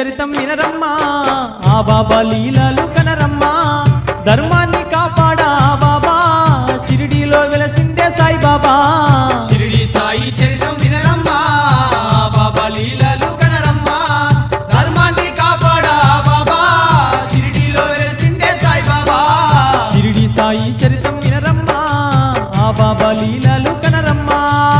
చరితం వినరమ్మా ఆ బాబా లీలలు కనరమ్మా ధర్మాన్ని కాపాడా బాబా షిరిడీలో వెలసిండే సాయిబాబా షిరిడి సాయి చరిత్రం వినరమ్మా బాబా లీలలు కనరమ్మా ధర్మాన్ని కాపాడా బాబా షిరిడిలో వెలిసిండే సాయి బాబా షిరిడి సాయి చరితం వినరమ్మా ఆ బాబా లీలలు కనరమ్మా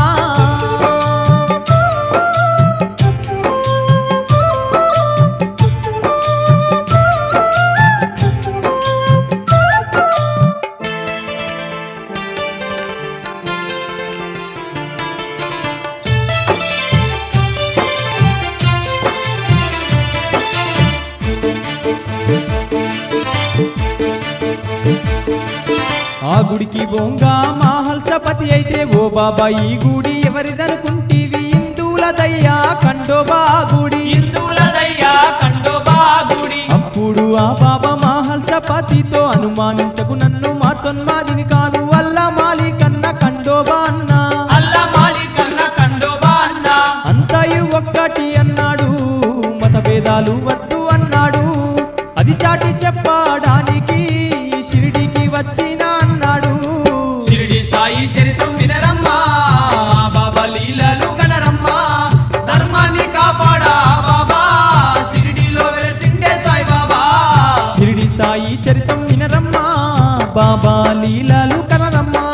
ఆ గుడికి బొంగ మాహల్సపతి అయితే ఓ బాబా ఈ గుడి ఎవరిదనుకుంటీవి హిందువుల దయ్యా కండోబా గుడి హిందువులదయ్యా కండోబా గుడి అప్పుడు ఆ బాబా మాహల్సపతితో అనుమానించకు నన్ను మా తొన్మాదిని కాను వల్ల మాలి కన్న కండోబా అన్నా అల్లా మాలి కన్న కండోబా అన్న అంతయు ఒక్కటి అన్నాడు మతభేదాలు వద్దు అన్నాడు అది చాటి చెప్పడానికి షిరిడికి వచ్చిన అన్నాడు షిరిడి సాయి చరిత్రం వినరమ్మా బాబా లీలలు కనరమ్మా ధర్మాన్ని కాపాడా బాబా షిరిడిలో వెలసిండే సాయి బాబా షిరిడి సాయి చరితం వినరమ్మా బాబా లీలలు కనరమ్మా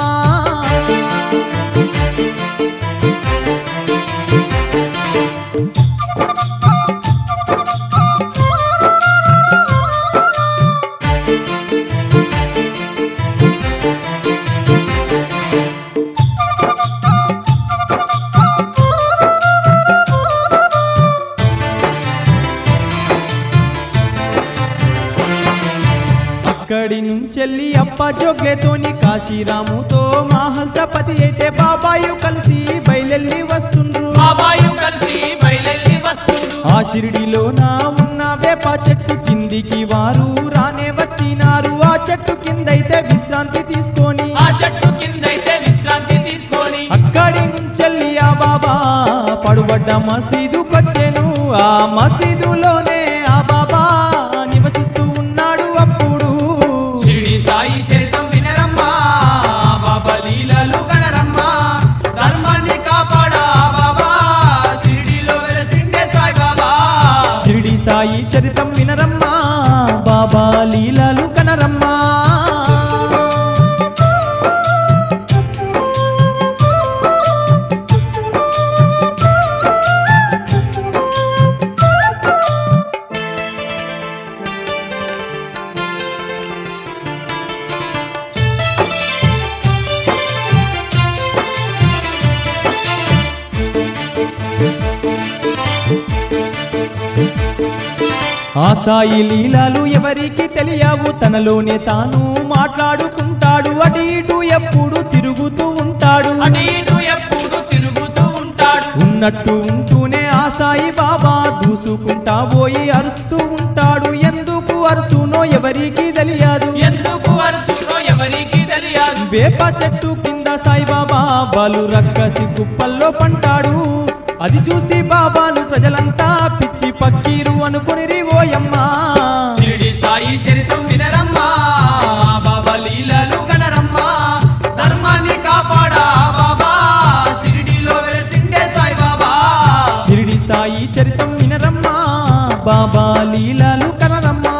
అక్కడి నుంచెల్లి అప్ప జోగ్లేతోని కాశీరాముతో మాహల్సపతి అయితే బాబాయు కలిసి బయలెల్లి వస్తుండ్రు బాబాయు కలిసి బయలెల్లి వస్తుండు ఆ షిరిడిలోన ఉన్న వేప చెట్టు కిందికి వారు రానే వచ్చినారు ఆ చెట్టు కిందైతే విశ్రాంతి తీసుకొని ఆ చెట్టు కిందైతే విశ్రాంతి తీసుకొని అక్కడి నుంచెల్లి ఆ బాబా పడుబడ్డ మసీదుకొచ్చెను ఆ మసీదులోనే ఆ బాబా నివసిస్తూ ఉన్నాడు అప్పుడు షిరిడి సాయి చరిత్రం వినరమ్మా బాబా లీలలు కనరమ్మా ధర్మాన్ని కాపాడా బాబా షిరిడిలో వెలసిండే సాయి బాబా షిరిడి సాయి చరితం వినరమ్మా బాబా లీలలు కనరమ్మా ఆ సాయి లీలలు ఎవరికి తెలియవు తనలోనే తాను మాట్లాడుకుంటాడు అటు ఇటు ఎప్పుడు తిరుగుతూ ఉంటాడు అటు ఇటు ఎప్పుడు తిరుగుతూ ఉంటాడు ఉన్నట్టు ఉంటూనే ఆ సాయి బాబా దూసుకుంటా పోయి అరుస్తూ ఉంటాడు ఎందుకు అరుసునో ఎవరికి తెలియదు ఎందుకు అరుసునో ఎవరికి తెలియదు వేప చెట్టు కింద సాయిబాబా బాలు రక్కసి కుప్పల్లో పంటాడు అది చూసి బాబాను ప్రజలంతా పిచ్చి పక్కీరు అనుకుని ఓయమ్మా షిరిడి సాయి చరిత్రం వినరమ్మా బాబా లీలలు కనరమ్మా ధర్మాన్ని కాపాడా బాబా షిరిడిలో వెలసిండే సాయి బాబా షిరిడి సాయి చరితం వినరమ్మా బాబా లీలలు కనరమ్మా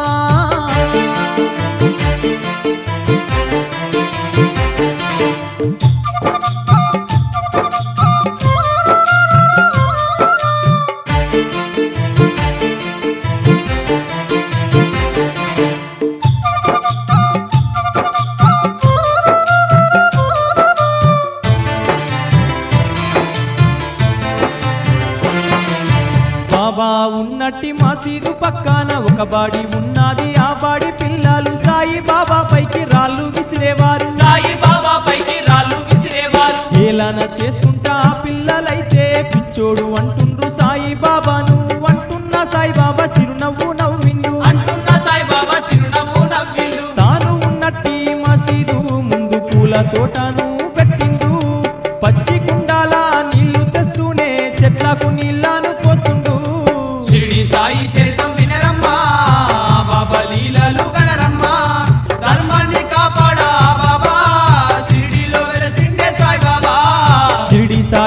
బాబా ఉన్నట్టి మసీదు పక్కన ఒక బాడి ఉన్నది ఆ బాడి పిల్లలు సాయి బాబా పైకి రాళ్ళు విసిరేవారు సాయి బాబా పైకి రాళ్ళు విసిరేవారు ఏలాన చేసుకుంటా ఆ పిల్లలైతే పిచ్చోడు అంటుండ్రు సాయి బాబాను అంటున్న సాయి బాబా చిరునవ్వు నవ్విండు అంటున్న సాయి బాబా చిరునవ్వు నవ్విండు తాను ఉన్నట్టి మసీదు ముందు పూల తోటను పెట్టిండు పచ్చి కుండాల నీళ్లు తెస్తూనే చెట్లకు నీళ్లను పోస్తుండు షిరిడి సాయి చరిత్రం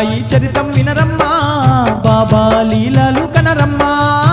సాయి చరితం వినరమ్మా బాబా లీలలు కనరమ్మా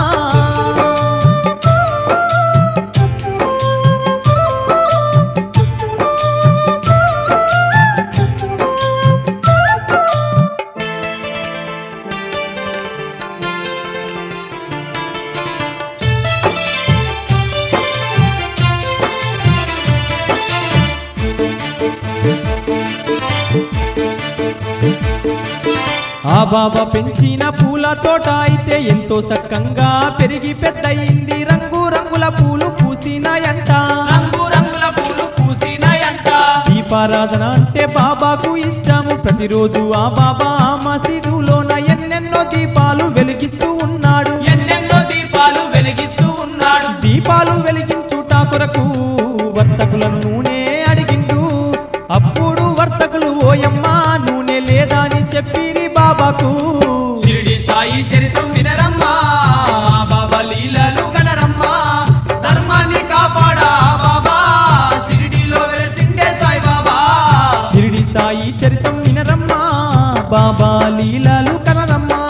ఆ బాబా పెంచిన పూల తోట అయితే ఎంతో సక్కంగా పెరిగి పెద్దయింది రంగు రంగుల పూలు పూసినాయంట రంగు రంగుల పూలు పూసినాయంట దీపారాధన అంటే బాబాకు ఇష్టము ప్రతిరోజు ఆ బాబా ఆ మసీదులోన ఎన్నెన్నో దీపాలు వెలిగిస్తూ ఉన్నాడు ఎన్నెన్నో దీపాలు వెలిగిస్తూ ఉన్నాడు దీపాలు వెలిగించుట కొరకు వర్తకులను నూనె అడిగిండు అప్పుడు వర్తకులు ఓయమ్మా నూనె లేదా అని చెప్పిరి బాబాకు షిరిడి సాయి చరితం వినరమ్మా బాబా లీలలు కనరమ్మా ధర్మాన్ని కాపాడా బాబా షిరిడిలో వెలసిండే సాయి బాబా షిరిడి సాయి చరితం వినరమ్మా బాబా లీలలు కనరమ్మా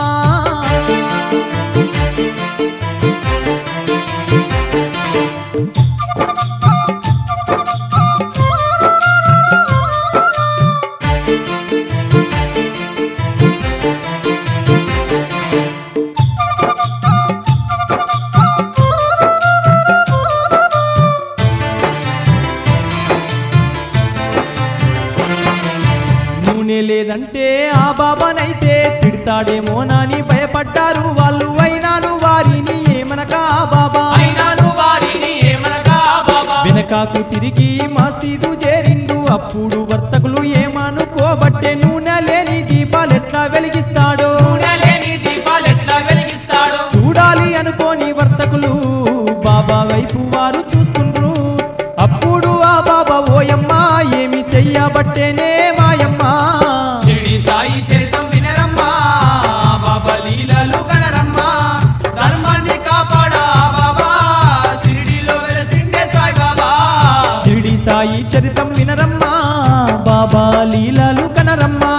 నూనె లేదంటే ఆ బాబానైతే తిడతాడేమోనని భయపడ్డారు వాళ్ళు అయినాను వారిని ఏమనక ఆ బాబా అయినాను వారిని ఏమనగా బాబా వెనకాకు తిరిగి మసీదు చేరిండు అప్పుడు వర్తకులు ఏమనుకోబట్టే నూనె లేని దీపాలెట్లా వెలిగిస్తాడో నూనె లేని దీపాలు ఎట్లా వెలిగిస్తాడో చూడాలి అనుకోని వర్తకులు బాబా వైపు వారు చూస్తుండ్రు అప్పుడు ఆ బాబా ఓయమ్మ ఏమి చెయ్యబట్టేనే మాయమ్మా షిరిడి సాయి చరితం వినరమ్మా బాబా లీలలు కనరమ్మా ధర్మాన్ని కాపాడా బాబా షిరిడిలో వెలసిండే సాయి బాబా షిరిడి సాయి చరితం వినరమ్మా బాబా లీలలు కనరమ్మా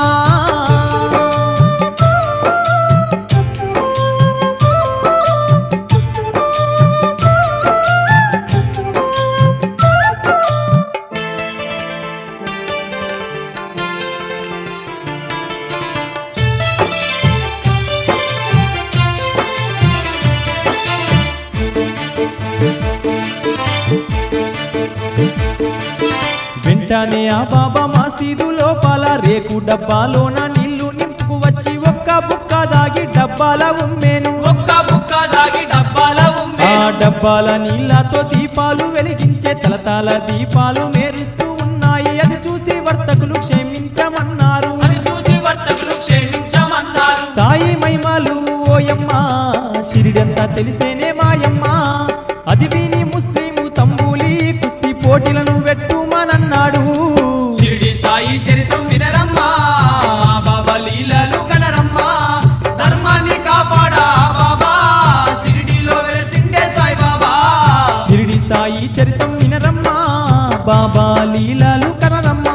వెంటనే ఆ బాబా మసీదు లోపల రేకు డబ్బాలోన నీళ్లు నింపుకు వచ్చి ఒక్క బుక్క దాగి డబ్బాల ఉమ్మేను ఒక్క బుక్క దాగి డబ్బాల ఆ ఉమ్మే డబ్బాల నీళ్లతో దీపాలు వెలిగించే తలతాల దీపాలు మేరుస్తూ ఉన్నాయి అది చూసి వర్తకులు క్షమించమన్నారు అది చూసి వర్తకులు క్షమించమన్నారు సాయి మహిమలు ఓయమ్మ షిరిడంతా తెలిసేనే మాయమ్మ అది విని ముస్లిము తంబూలి కుస్తీ పోటీలను పెట్టుమనన్నాడు షిరిడి సాయి చరితం వినరమ్మా బాబా లీలలు కనరమ్మా ధర్మాన్ని కాపాడా బాబా షిరిడిలో వెలసిండే సాయి బాబా షిరిడి సాయి చరితం వినరమ్మా బాబా లీలలు కనరమ్మా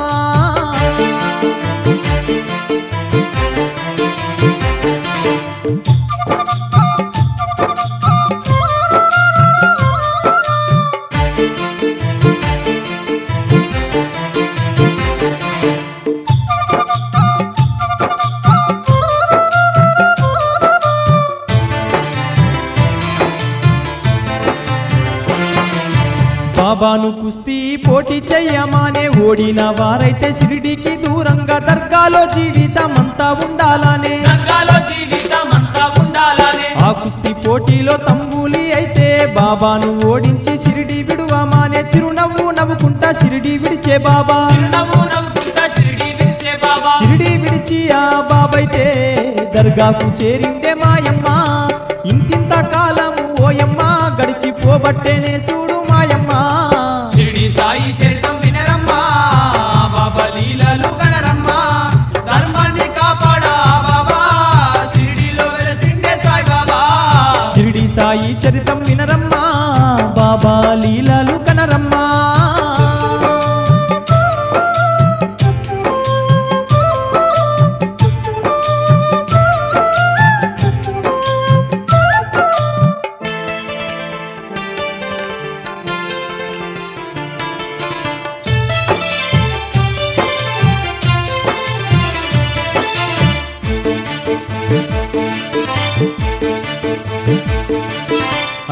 బాబాను కుస్తీ పోటీ చెయ్యమానే ఓడిన వారైతే షిరిడికి దూరంగా దర్గాలో జీవితం అంతా ఉండాలనే రంగాలో జీవితం అంతా ఉండాలనే ఆ కుస్తీ పోటీలో తంబూలి అయితే బాబాను ఓడించి షిరిడి విడువమానే చిరునవ్వు నవ్వుకుంటా షిరిడి విడిచే బాబా చిరునవ్వు నవ్వుకుంటా షిరిడి విరిసే బాబా షిరిడి విడిచి ఆ బాబైతే దర్గాకు చేరిండే మాయమ్మ ఇంతింత కాలం ఓయమ్మ గడిచిపోబట్టేనే చూడు మాయమ్మ షిరిడి సాయి చరితం వినరమ్మా బాబా లీలలు కనరమ్మా ధర్మాన్ని కాపాడా బాబా షిరిడిలో వెలసిండే సాయి బాబా షిరిడి సాయి చరితం వినరమ్మా బాబా లీలలు కనరమ్మా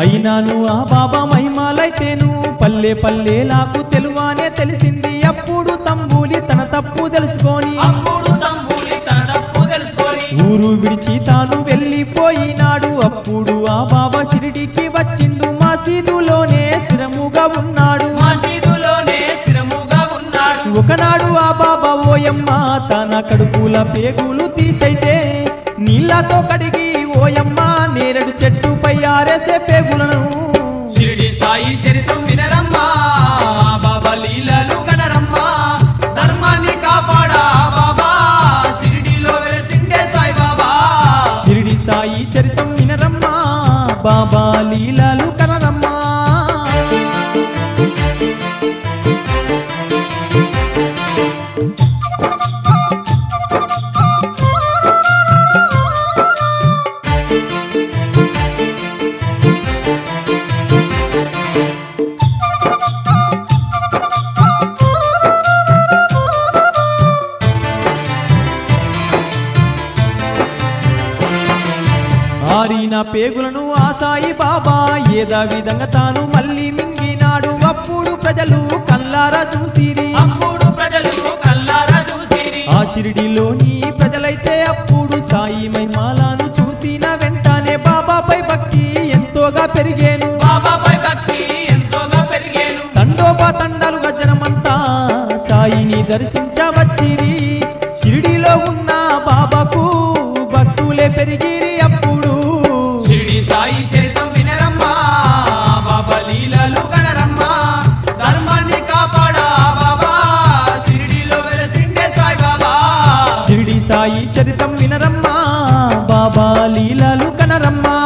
అయినాను ఆ బాబా మహిమాలైతేను పల్లె పల్లెలాకు తెలువానే తెలిసింది అప్పుడు తంబూలి తన తప్పు తెలుసుకొని అప్పుడు తంబూలి తన తప్పు తెలుసుకొని ఊరు విడిచి తాను వెళ్ళిపోయినాడు అప్పుడు ఆ బాబా షిరిడికి వచ్చిండు మసీదులోనే స్థిరముగా ఉన్నాడు మసీదులోనే స్థిరముగా ఉన్నాడు ఒకనాడు ఆ బాబా ఓయమ్మ తన కడుపుల పేగులు తీసైతే నీళ్ళతో కడిగి ఓయమ్మ నేరేడు చెట్టుపై ఆరేసే పేగులను షిరిడి సాయి చరితం వినరమ్మా బాబా లీలలు కనరమ్మా ధర్మాన్ని కాపాడా బాబా షిరిడిలో వెలసిండే సాయి బాబా షిరిడి సాయి చరితం వినరమ్మా బాబా లీలాలు కనరమ్మా ఆరిన పేగులను ఆ సాయి బాబా ఏదా విధంగా తాను మళ్ళీ మింగినాడు అప్పుడు ప్రజలు కల్లారా చూసిరి అప్పుడు ప్రజలు కల్లారా చూసిరి ఆ షిరిడిలోని ప్రజలైతే అప్పుడు సాయి మహిమాలను చూసిన వెంటనే బాబాపై భక్తి ఎంతోగా పెరిగేను బాబాపై భక్తి ఎంతోగా పెరిగేను తండోపా తండాలుగా జనమంతా సాయిని దర్శించవచ్చిరి షిరిడిలో ఉన్న బాబాకు భక్తులే పెరిగిరి అప్పుడు షిరిడి సాయి చరితం వినరమ్మా బాబా లీలలు కనరమ్మా ధర్మాన్ని కాపాడా బాబా షిరిడిలో వెలసిండే సాయి బాబా షిరిడి సాయి చరితం వినరమ్మా బాబా లీలాలు కనరమ్మా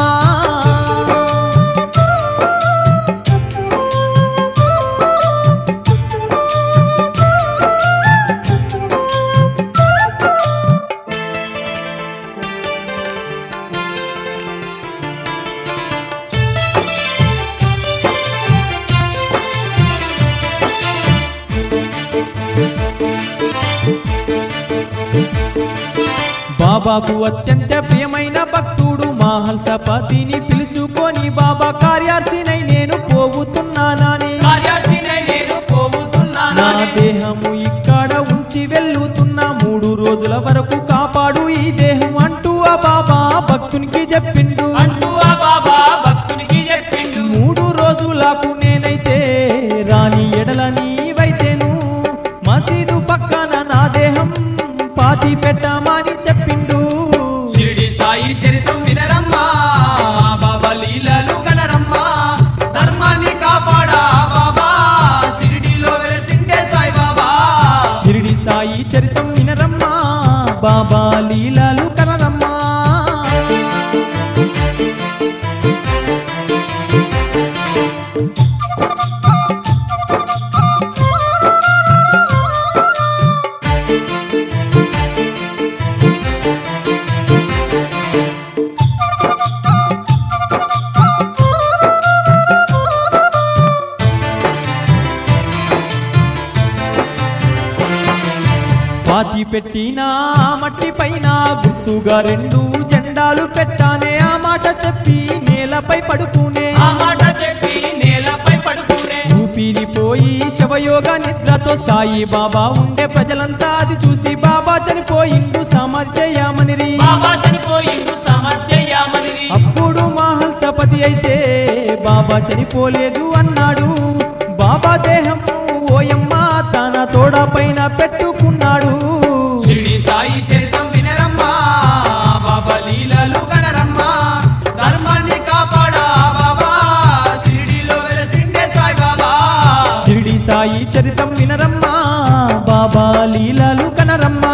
బాబాకు అత్యంత ప్రియమైన భక్తుడు మాహల్సపతిని పిలుచుకొని బాబా కార్యార్సినై నేను పోవుతున్నానని కార్యాసినై నేను నా పోవుతున్నానని దేహము ఇక్కడ ఉంచి వెళ్ళుతున్న మూడు రోజుల వరకు కాపాడు ఈ దేహం అంటూ ఆ బాబా భక్తునికి చెప్పిండు అంటూ ఆ బాబా భక్తునికి చెప్పిండు మూడు రోజులకు నేనైతే రాని ఎడల నీవైతేను మసీదు పక్కన నా దేహం పాతి పెట్టమని చెప్పిండు షిరిడి సాయి చరితం వినరమ్మా బాబా లీలలు కనరమ్మా ధర్మాన్ని కాపాడా బాబా షిరిడిలో వెలసిండే సాయి బాబా షిరిడి సాయి చరితం వినరమ్మా బాబా లీలాలు కనరమ్మా పాతి పెట్టిన ఆ మట్టి పైన గుర్తుగా రెండు జెండాలు పెట్టానే ఆ మాట చెప్పి నేలపై పడుకునే ఆ మాట చెప్పి నేలపై పడుకునే ఊపిరిపోయి శవయోగ నిద్రతో సాయి బాబా ఉండే ప్రజలంతా అది చూసి బాబా చనిపోయిండు సమాధి చేయమనిరి బాబా చనిపోయిండు సమచ్చయ్యామని అప్పుడు మహల్సపతి అయితే బాబా చనిపోలేదు అన్నాడు బాబా దేహం ఓయమ్మ తన తోడ పైన పెట్టుకున్నాడు షిరిడి సాయి చరితం వినరమ్మా బాబా లీలలు కనరమ్మా ధర్మాన్ని కాపాడా బాబా షిరిడిలో వెలసిండే సాయి బాబా షిరిడి సాయి చరితం వినరమ్మా బాబా లీలాలు కనరమ్మా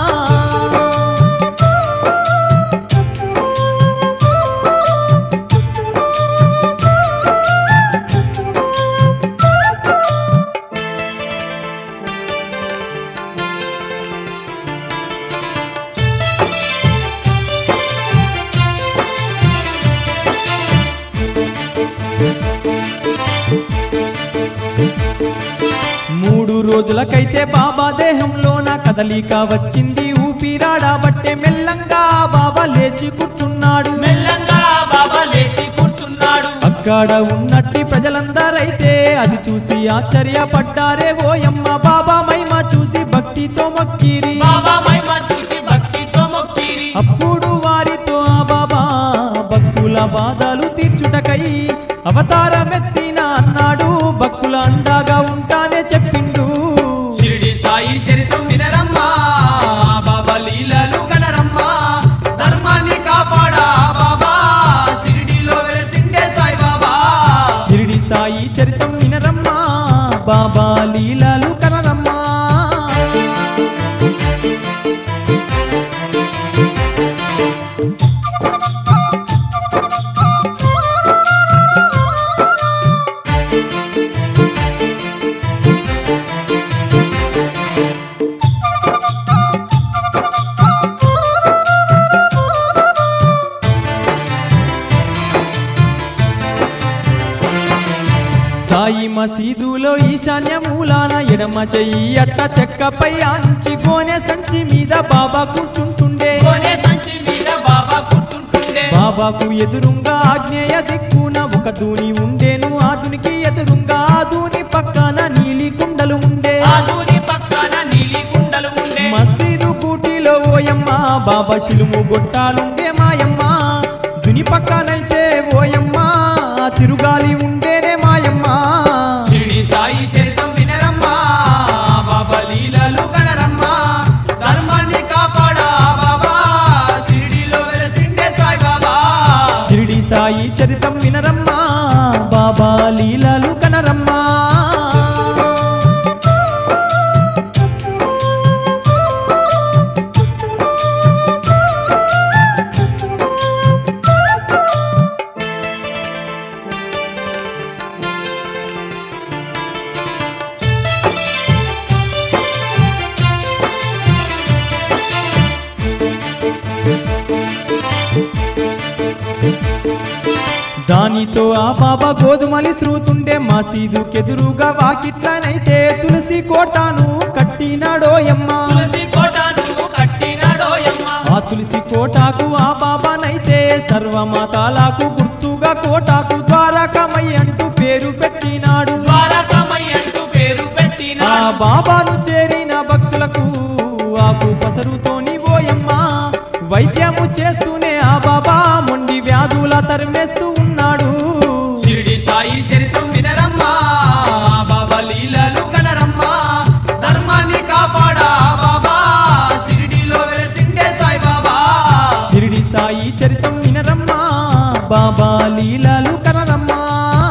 మూడు రోజులకైతే బాబా దేహంలోన కదలిక వచ్చింది ఊపిరాడబట్టే మెల్లంగా బాబా లేచి కూర్చున్నాడు మెల్లంగా బాబా లేచి కూర్చున్నాడు అక్క అక్కడ ఉన్నట్టి ప్రజలందరైతే అది చూసి ఆశ్చర్యపడ్డారే ఓయమ్మ బాబా మహిమ చూసి భక్తితో మొక్కిరి బాబా మహిమ చూసి భక్తితో మొక్కిరి అప్పుడు వారితో ఆ బాబా భక్తుల బాధలు తీర్చుటకై అవతారమెత్తిన అన్నాడు భక్తుల అండగా ఉంటానే చెప్పిండు షిరిడి సాయి చరితం వినరమ్మా బాబా లీలలు కనరమ్మా ధర్మాన్ని కాపాడా బాబా షిరిడిలో వెలసిండే సాయి బాబా షిరిడి సాయి చరితం వినరమ్మా బాబా లీలలు కనరమ్మా సాయి మసీదులో ఈశాన్య మూలాన ఎడమ చెయ్యి అట్ట చెక్కపై ఆంచి గోనె సంచి మీద బాబా కూర్చుంటుండే కొనే సంచి మీద బాబా కూర్చుంటుండే బాబాకు ఎదురుంగా ఆగ్నేయ దిక్కున ఒక దూని ఉండేను ఆదునికి ఎదురుంగా ఆ దూని పక్కన నీలి కుండలు ఉండే ఆదూని పక్కన నీలి కుండలు ఉండే మసీదు కూటిలో ఓయమ్మ బాబా శిలుము గొట్టాలుండే మాయమ్మ దుని పక్కనైతే ఓయమ్మ తిరుగాలి ఉండేనే మాయమ్మ షిరిడి సాయి చరితం వినరమ్మా బాబా లీలలు కనరమ్మా ధర్మాన్ని కాపాడా బాబా షిరిడిలో వెలసిండే సాయి బాబా షిరిడి సాయి చరితం వినరమ్మా బాబా లీలలు కనరమ్మా దానితో ఆ బాబా గోధుమలి శ్రూతుండే మసీదుకెదురుగా వాకిట్లనైతే తులసి కోటాను కట్టినాడోయమ్మ తులసి కోటను కట్టినాడోయమ్మ ఆ తులసి కోటాకు ఆ బాబానైతే సర్వమతాలకు గుర్తుగా కోటాకు ద్వారకమై అంటూ పేరు పెట్టినాడు ద్వారకమై అంటూ పేరు ఆ పెట్టినాడు బాబాను చేరిన భక్తులకు ఆకు పసరుతోని ఓయమ్మ వైద్యము చేస్తూనే ఆ బాబా మొండి వ్యాధుల తరిమేస్తూ ఉన్నాడు షిరిడి సాయి చరితం వినరమ్మా బాబా లీలలు కనరమ్మా ధర్మాన్ని కాపాడా బాబా షిరిడిలో వెలసిండే సాయి బాబా షిరిడి సాయి చరితం వినరమ్మా బాబా లీలలు కనరమ్మా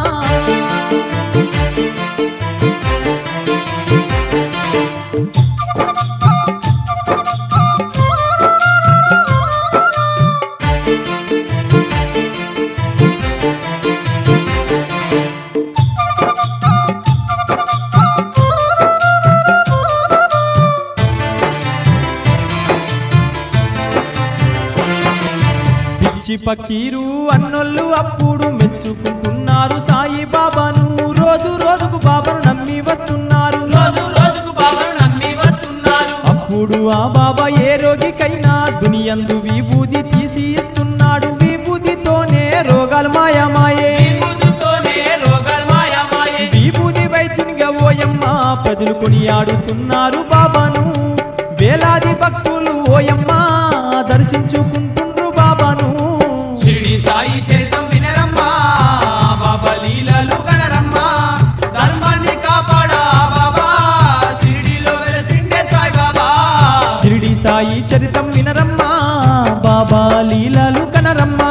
పిచ్చి పకీరు అన్నోళ్ళు అప్పుడు మెచ్చుకుంటున్నారు సాయి బాబాను రోజు రోజుకు బాబాను నమ్మి వస్తున్నారు రోజు రోజుకు బాబాను నమ్మి వస్తున్నారు అప్పుడు ఆ బాబా ఏ రోగికైనా దునియందు విభూది తీసి ఇస్తున్నాడు విభూతితోనే రోగాలు మాయమాయే విభూతితోనే రోగాలు మాయమాయే విభూతి వైద్యునిగా ఓయమ్మ ప్రజలు కొనియాడుతున్నారు బాబాను వేలాది భక్తులు ఓయమ్మ దర్శించుకుంటుండ్రు బాబాను షిరిడి సాయి చరితం వినరమ్మా బాబా లీలలు కనరమ్మా ధర్మాన్ని కాపాడా బాబా షిరిడిలో వెలసిండే సాయి బాబా షిరిడి సాయి చరితం వినరమ్మా బాబా లీలలు కనరమ్మా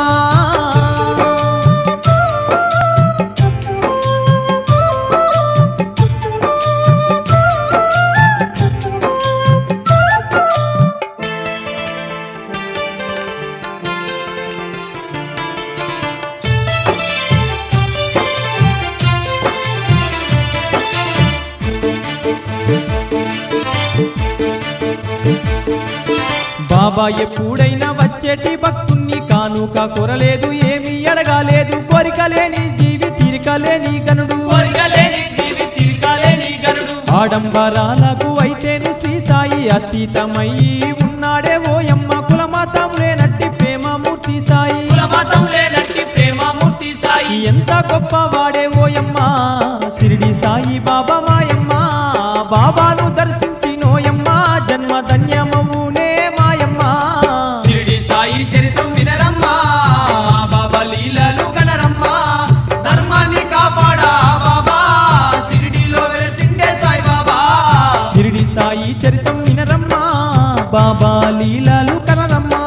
బాబా ఎప్పుడైనా వచ్చేటి భక్తుణ్ణి కానుక కొరలేదు ఏమీ అడగాలేదు కోరికలేని జీవి తీరికలేని గనుడు కోరికలేని జీవి తీర్కాలేని గరుడు ఆడంబరాలకు అయితేను శ్రీ సాయి అతీతమయ్యి ఉన్నాడే ఓయమ్మ కులమతం లేనట్టి ప్రేమమూర్తి సాయి కుల మతం లేనట్టి ప్రేమమూర్తి సాయి ఎంత గొప్ప గొప్పవాడే ఓయమ్మ సిరిడి సాయి బాబా మాయమ్మ బాబాను దర్శించి నోయమ్మ జన్మ ధన్యమవునే మాయమ్మ షిరిడి సాయి చరితం వినరమ్మా బాబా లీలలు కనరమ్మా ధర్మాన్ని కాపాడా బాబా షిరిడిలో వెలసిండే సాయి బాబా షిరిడి సాయి చరితం వినరమ్మా బాబా లీలాలు కనరమ్మా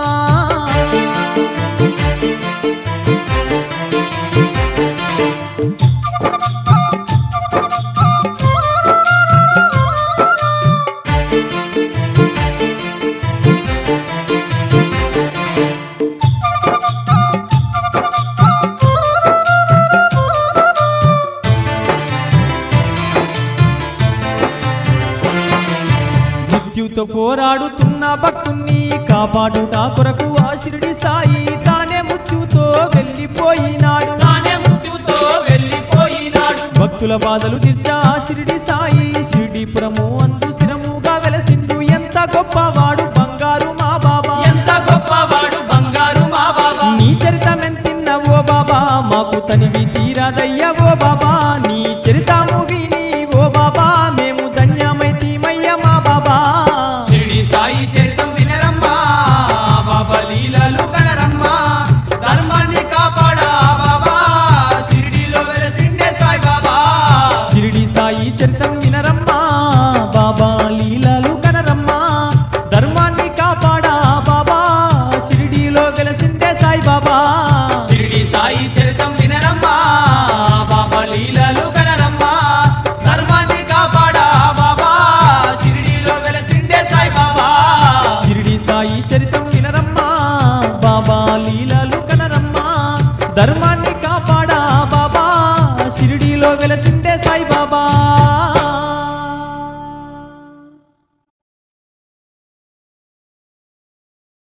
మృత్యుతో పోరాడుతున్న భక్తుణ్ణి కాపాడుట కొరకు ఆ షిరిడి సాయి తానే మృత్యుతో వెళ్ళిపోయినాడు తానే మృత్యుతో వెళ్ళిపోయినాడు భక్తుల బాధలు తీర్చా ఆ షిరిడి సాయి షిరిడిపురము అందు స్థిరముగా వెలసిండు ఎంత గొప్పవాడు బంగారు మా బాబా ఎంత గొప్పవాడు బంగారు మా బాబా నీ చరితమెంతిన్న ఓ బాబా మాకు తనివి తీరాదయ్య